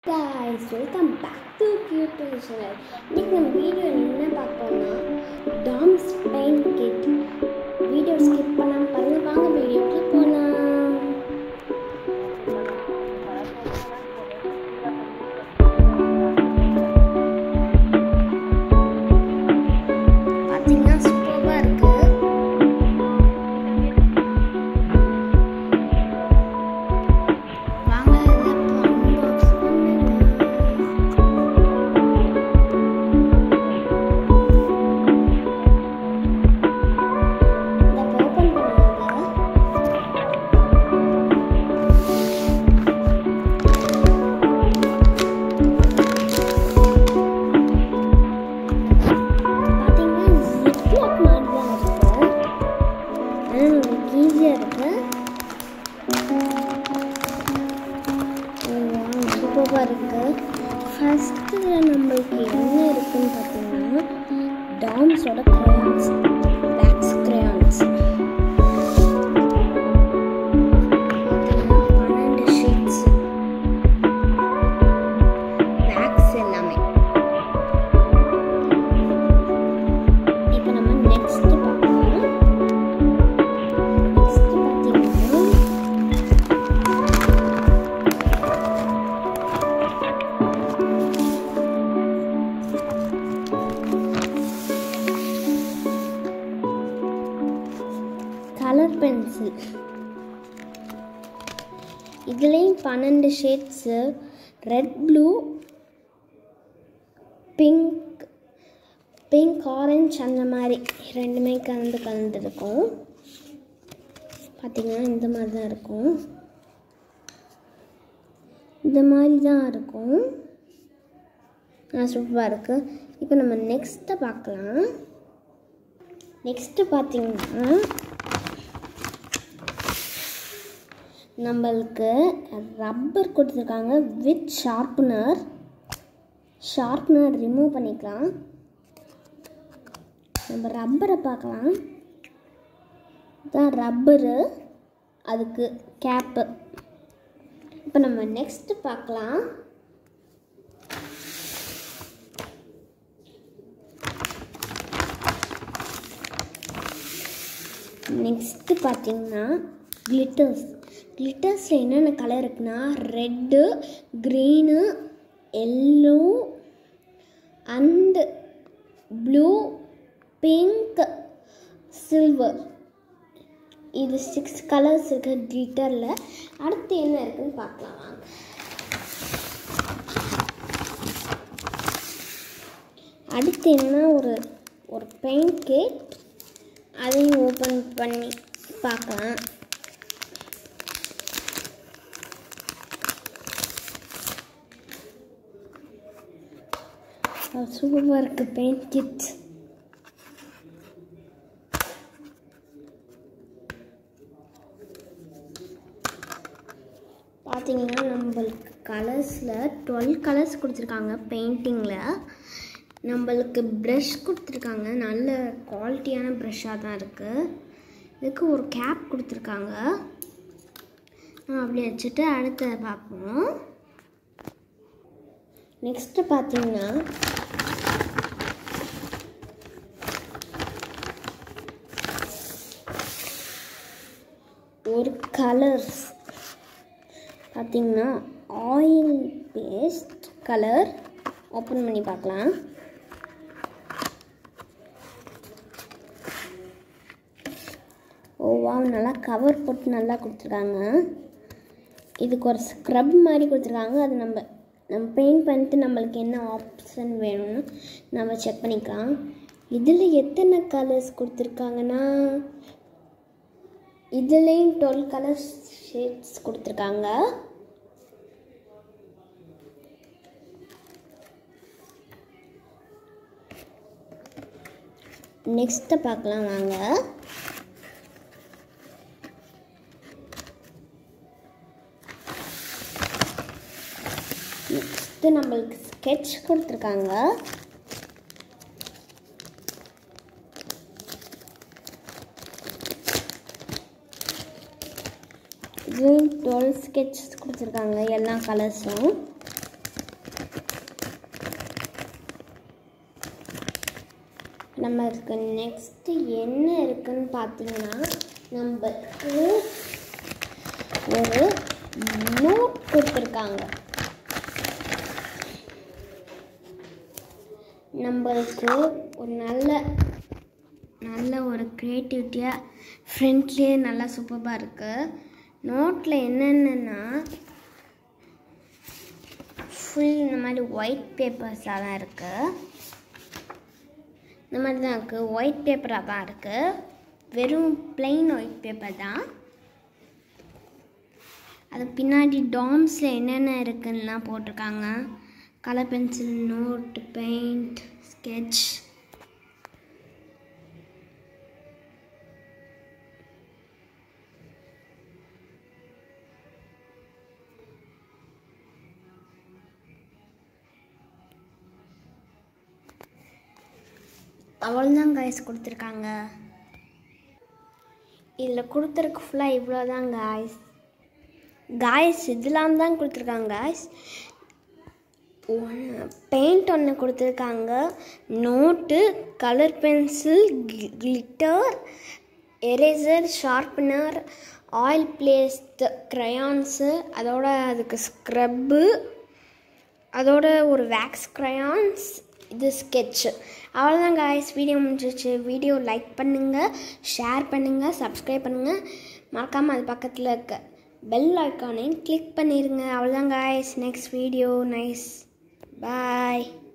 guys welcome back to cute channel இன்னைக்கு நம்ம video என்ன பார்ப்போம்னா Doms paint kit video skip பண்ணாம பாருங்க வாங்க வீடியோக்கு போகலாம் பார்த்தீங்கன்னா சூப்பராக இருக்கு வாங்க இதை அன்பாக்ஸ் பண்ணுங்க இதை ஓப்பன் பண்ணுங்க பார்த்தீங்கன்னா ஜிப்லாக் மாதிரி தான் இருக்கு ஆனால் உங்களுக்கு ஈஸியாக இருக்கு சூப்பராக இருக்கு ஃபஸ்ட்டு நம்மளுக்கு என்ன இருக்குன்னு பார்த்தீங்கன்னா டாம்ஸோட crayons வேக்ஸ் crayons பார்த்தீங்கன்னா பன்னெண்டு ஷீட்ஸ் வேக்ஸ் எல்லாமே இப்போ நம்ம நெக்ஸ்ட் பார்க்கலாம் நெக்ஸ்ட் பார்த்தீங்கன்னா கலர் பென்சில் இதுலேயும் பன்னெண்டு shades red blue pink pink orange அந்த மாதிரி ரெண்டுமே கலந்து கலந்து இருக்கும் பார்த்தீங்கன்னா இந்த மாதிரி தான் இருக்கும் இந்த மாதிரி தான் இருக்கும் சூப்பராக இருக்குது இப்போ நம்ம நெக்ஸ்ட்டை பார்க்கலாம் நெக்ஸ்ட்டு பார்த்தீங்கன்னா நம்மளுக்கு ரப்பர் கொடுத்துருக்காங்க வித் ஷார்ப்னர் ஷார்ப்னர் ரிமூவ் பண்ணிக்கலாம் நம்ம ரப்பரை பார்க்கலாம் இதான் ரப்பரு அதுக்கு கேப்பு இப்போ நம்ம நெக்ஸ்ட் பார்க்கலாம் நெக்ஸ்ட்டு பார்த்தீங்கன்னா கிளிட்டர்ஸ் கிளிட்டர்ஸில் என்னென்ன கலர் இருக்குன்னா red green yellow and blue pink silver இது சிக்ஸ் கலர்ஸ் இருக்கு கிளிட்டரில் அடுத்து என்ன இருக்குன்னு பார்க்கலாம் வாங்க அடுத்து என்னன்னா ஒரு ஒரு பெயிண்ட் கேட் அதையும் ஓப்பன் பண்ணி பார்க்கலாம் சூப்பராக இருக்குது பெயிண்ட் கிட் பார்த்தீங்கன்னா நம்மளுக்கு கலர்ஸில் டுவெல் கலர்ஸ் கொடுத்துருக்காங்க பெயிண்டிங்கில் நம்மளுக்கு ப்ரஷ் கொடுத்துருக்காங்க நல்ல குவாலிட்டியான ப்ரஷ்ஷாக தான் இருக்குது இதுக்கு ஒரு கேப் கொடுத்துருக்காங்க நான் அப்படி வச்சுட்டு அடுத்த பார்ப்போம் நெக்ஸ்ட்டு பார்த்தீங்கன்னா ஒரு கலர்ஸ் பார்த்தீங்கன்னா ஆயில் பேஸ்ட் கலர் ஓப்பன் பண்ணி பார்க்கலாம் ஓவா நல்லா கவர் போட்டு நல்லா கொடுத்துருக்காங்க இதுக்கு ஒரு ஸ்க்ரப் மாதிரி கொடுத்துருக்காங்க அது நம்ம நம்ம பெயிண்ட் பண்ணிட்டு நம்மளுக்கு என்ன ஆப்ஷன் வேணும்னு நம்ம செக் பண்ணிக்கலாம் இதில் எத்தனை கலர்ஸ் கொடுத்துருக்காங்கன்னா இதுலேயும் டுவெல் கலர்ஸ் ஷேட்ஸ் கொடுத்துருக்காங்க நெக்ஸ்ட்டை பார்க்கலாம் வாங்க நெக்ஸ்ட்டு நம்மளுக்கு ஸ்கெட்ச் கொடுத்துருக்காங்க இதுலேயும் டுவெல் ஸ்கெட்ச் கொடுத்துருக்காங்க எல்லா கலர்ஸும் நம்மளுக்கு நெக்ஸ்ட்டு என்ன இருக்குன்னு பார்த்தீங்கன்னா நம்மளுக்கு ஒரு நோட் கொடுத்துருக்காங்க நம்மளுக்கு ஒரு நல்ல நல்ல ஒரு க்ரியேட்டிவிட்டியாக ஃப்ரெண்ட்லியே நல்லா சூப்பராக இருக்குது நோட்டில் என்னென்னா ஃபுல் இந்த மாதிரி ஒயிட் பேப்பர்ஸாக தான் இருக்குது இந்த மாதிரி தான் இருக்குது ஒயிட் பேப்பராக தான் இருக்குது வெறும் plain ஒயிட் பேப்பர் தான் அது பின்னாடி டாம்ஸில் என்னென்ன இருக்குன்னுலாம் போட்டிருக்காங்க colour pencil note paint sketch அவ்வளோதான் காய்ஸ் கொடுத்துருக்காங்க இதில் கொடுத்துருக்கு ஃபுல்லாக இவ்வளோ தான் காய்ஸ் காய்ஸ் இதெல்லாம் தான் கொடுத்துருக்காங்க காய்ஸ் பெயிண்ட் ஒன்று கொடுத்துருக்காங்க note colour pencil glitter eraser sharpener oil pastel crayons அதோட அதுக்கு ஸ்க்ரப்பு அதோட ஒரு வேக்ஸ் க்ரையான்ஸ் இது ஸ்கெட்சு அவ்வளோதான் காய்ஸ் வீடியோ முடிஞ்சிச்சு வீடியோ லைக் பண்ணுங்கள் ஷேர் பண்ணுங்கள் சப்ஸ்கிரைப் பண்ணுங்கள் மறக்காமல் அது பக்கத்தில் இருக்க பெல் ஐக்கானையும் கிளிக் பண்ணிடுங்க அவ்வளோதான் காய்ஸ் நெக்ஸ்ட் வீடியோ நைஸ் பாய்